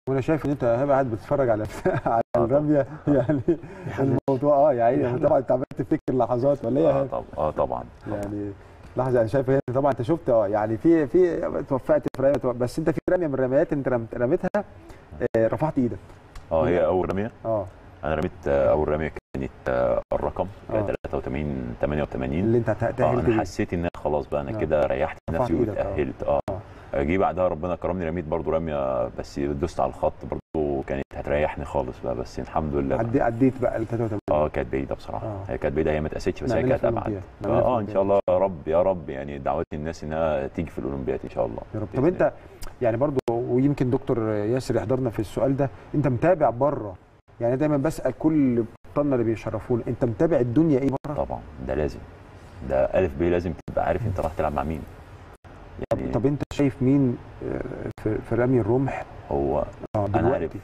وانا شايف ان انت هبه قاعد بتتفرج على على آه، الرميه يعني الموضوع اه يعني طبعا انت عمال تفتكر لحظات ولا ايه يا اه هبه؟ طبعا اه طبعا يعني لحظه انا شايف هنا طبعا انت شفت اه يعني في في توفقت في رميه بس انت في رميه من الرميات انت رمت- رميتها آه، رفعت ايدك اه هي اول رميه اه انا رميت آه، اول رميه كانت آه، الرقم آه. كانت 83 88 اللي انت اه تاهلت انا بيه حسيت ان أنا خلاص بقى انا آه. كده ريحت رفعت نفسي إيدك، آه. واتاهلت اه جه بعدها ربنا كرمني رميت برضو رميه بس دوست على الخط برضو كانت هتريحني خالص بقى بس الحمد لله بقى. عدي عديت بقى ال 83 اه كانت بعيده بصراحه آه. هي كانت بعيده هي ما اتقاستش بس هي نعملها كانت في ابعد الأولمبياد. نعملها في اه ان شاء الأولمبياد. الله يا رب يا رب يعني دعوات الناس انها تيجي في الاولمبياد ان شاء الله يا رب طب بإذن انت يعني برضو ويمكن دكتور ياسر يحضرنا في السؤال ده انت متابع بره يعني دايما بسال كل ابطالنا اللي بيشرفونا انت متابع الدنيا ايه بره طبعا ده لازم ده الف ب لازم تبقى عارف انت راح تلعب مع مين يعني طب انت شايف مين آه، في في رمي الرمح هو اه انا دلوقتي عارف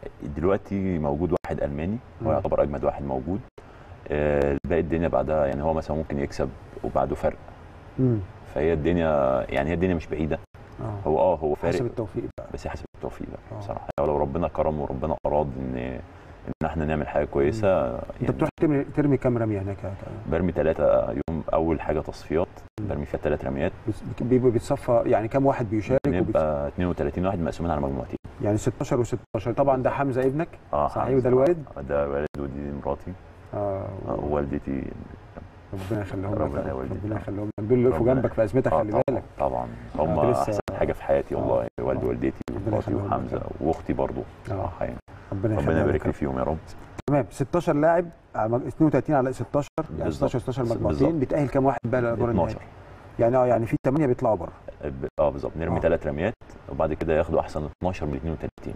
دلوقتي موجود واحد الماني مم. هو يعتبر اجمد واحد موجود آه، باقي الدنيا بعدها يعني هو مثلا ممكن يكسب وبعده فرق امم فهي الدنيا يعني هي الدنيا مش بعيده اه هو اه هو فارق حسب التوفيق بقى بس هي حسب التوفيق آه. بقى بصراحه لو ربنا كرم وربنا اراد ان ان احنا نعمل حاجه كويسه انت يعني بتروح ترمي ترمي كام رميه هناك يا كا- برمي ثلاثه يوم اول حاجه تصفيات برمي فيها ثلاث رميات بس- بيبقى بيتصفى يعني كام واحد بيشارك وبيتص- نبقى 32 واحد مقسومين على مجموعتين يعني 16 و16 طبعا ده حمزه ابنك اه صحيح حمزة. وده الوالد آه، ده والد ودي مراتي اه آه، ووالدتي ربنا يخليهم لك ربنا يا رب. يوالديك. ربنا يخليهم لك دول اللي وقفوا ربنا- جنبك في ازمتك آه، خلي طبعا بالك طبعا هم آه، لسه- احسن حاجه في حياتي والله والدي آه. والدتي ربنا ومراتي يخليهم لك وحمزه يا رب. واختي برضو آه. صراحه يعني ربنا ربنا يخليهم يبارك لك لي فيهم يا رب تمام 16 لاعب على مج- 32 على 16 يعني بالظبط. 16 16 بالظبط. مجموعتين بتاهل كام واحد بقى للادوار 12 النهائيه يعني اه يعني في 8 بيطلعوا بره ب- اه بالظبط نرمي آه. ثلاث رميات وبعد كده ياخدوا احسن 12 من 32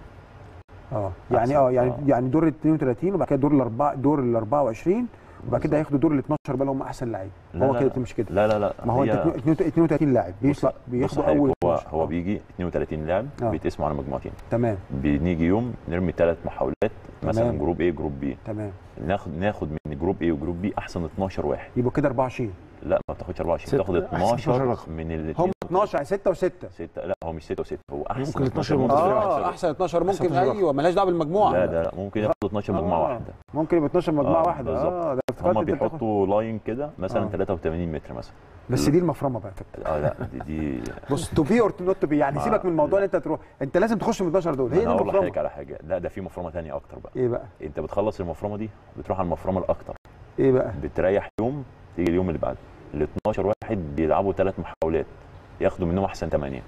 اه يعني أحسن. اه يعني آه. يعني دور ال 32 وبعد كده دور الاربعه دور ال 24 وبعد كده بالظبط. هياخدوا دور ال 12 بقى اللي هم احسن لعيبه لا، هو لا، كده لا. تمشي كده لا لا لا ما هو هي- انت 32 لاعب بيطلع بص- بياخدوا بص حضرتك، اول هو 12. هو آه. بيجي 32 لاعب آه. بيتقسموا على مجموعتين تمام بنيجي يوم نرمي ثلاث محاولات مثلا تمام. جروب ايه جروب بي تمام ناخد ناخد من جروب ايه وجروب بي احسن 12 واحد يبقى كده 24 لا ما بتاخدش 24 ستة. تاخد أحسن 12 12 رقم. من ال هم 12 6 و6 6 لا هو مش 6 و6 هو احسن ممكن 12 ممكن اه احسن 12 ممكن 12 رقم. ايوه ملهاش دعوه بالمجموعه لا لا لا ممكن ياخدوا 12 مجموعه آه. واحده ممكن يبقى 12 مجموعه آه، واحده بالظبط. اه ده افتكرت هم انت بتاخد- بيحطوا لاين كده مثلا آه. 83 متر مثلا بس دي المفرمه بقى اه لا دي, دي بص تو بي اور نوت تو بي يعني ما- سيبك من الموضوع ان انت تروح انت لازم تخش من 12 دول هي دي انا اقول لحضرتك المفرمه على حاجه لا ده في مفرمه ثانيه اكتر بقى ايه بقى انت بتخلص المفرمه دي بتروح على المفرمه الاكتر ايه بقى بتريح يوم تيجي اليوم اللي بعده ال 12 واحد بيلعبوا ثلاث محاولات ياخدوا منهم احسن 8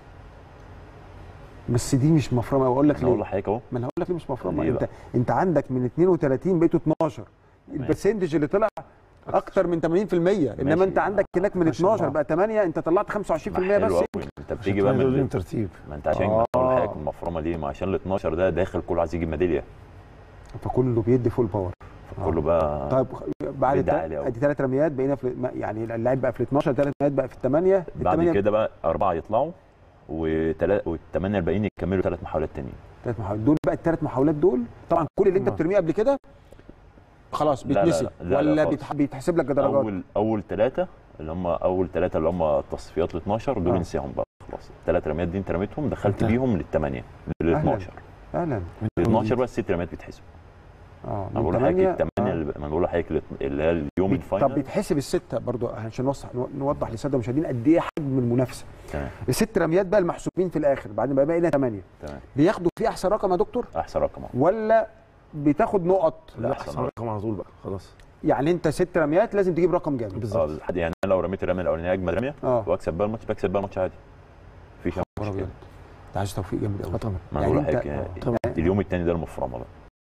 بس دي مش مفرمه اقول لك انا اقول ليه لحضرتك اهو ما انا هقول لك ليه مش مفرمه ليه انت بقى؟ انت عندك من 32 بقيتوا 12 البرسنتج اللي طلع اكتر من 80% انما ماشي. انت عندك هناك من ما شاء 12 الله. بقى 8 انت طلعت 25% ما بس حلو قوي انت بتيجي بقى دول من لهم ترتيب ما انت عشان آه. اقول لحضرتك المفرمه دي ما عشان ال 12 ده داخل كله عايز يجيب ميداليه فكله بيدي فول باور فكله بقى طيب بعد بيدي الت- عالي أوي. ادي ثلاث رميات بقينا في ما- يعني اللاعب بقى في ال 12 ثلاث رميات بقى في الثمانيه بعد كده بقى اربعه يطلعوا وتلا- والثمانيه الباقيين يكملوا ثلاث محاولات تانيين ثلاث محاولات دول بقى الثلاث محاولات دول طبعا كل اللي انت آه. بترميه قبل كده خلاص لا، لا، بيتنسي لا، لا، ولا خالص. بيتح- بيتحسب لك درجات اول اول ثلاثه اللي هم اول ثلاثه اللي هم التصفيات ال 12 دول آه. انساهم بقى خلاص الثلاث رميات دي انت رميتهم دخلت انتهى. بيهم للثمانيه لل أهلاً. 12 اهلا ال 12 بس ست رميات بيتحسب اه انا من بقول لحضرتك ثمانية- الثمانيه آه. اللي ما بقول لحضرتك اللي هي اليوم بيت- طب الفاينل بيتحسب السته برضو عشان نوضح نوضح للساده المشاهدين قد ايه حجم المنافسه تمام الست رميات بقى المحسوبين في الاخر بعد ما بقينا ثمانيه تمام بياخدوا فيه احسن رقم يا دكتور احسن رقم أهو. ولا بتاخد نقط لا، لا أحسن احسن رقم على طول بقى خلاص يعني انت ست رميات لازم تجيب رقم جامد اه بالظبط لحد- يعني انا لو رميت الرميه الاولانيه اجمل رميه اه واكسب بقى الماتش بكسب بقى الماتش عادي مفيش خبر مشكله ابيض انت عايز توفيق جامد اه قوي طبعا ما يعني انا بقول انت- لحضرتك طبعا اليوم الثاني ده المفرمه بقى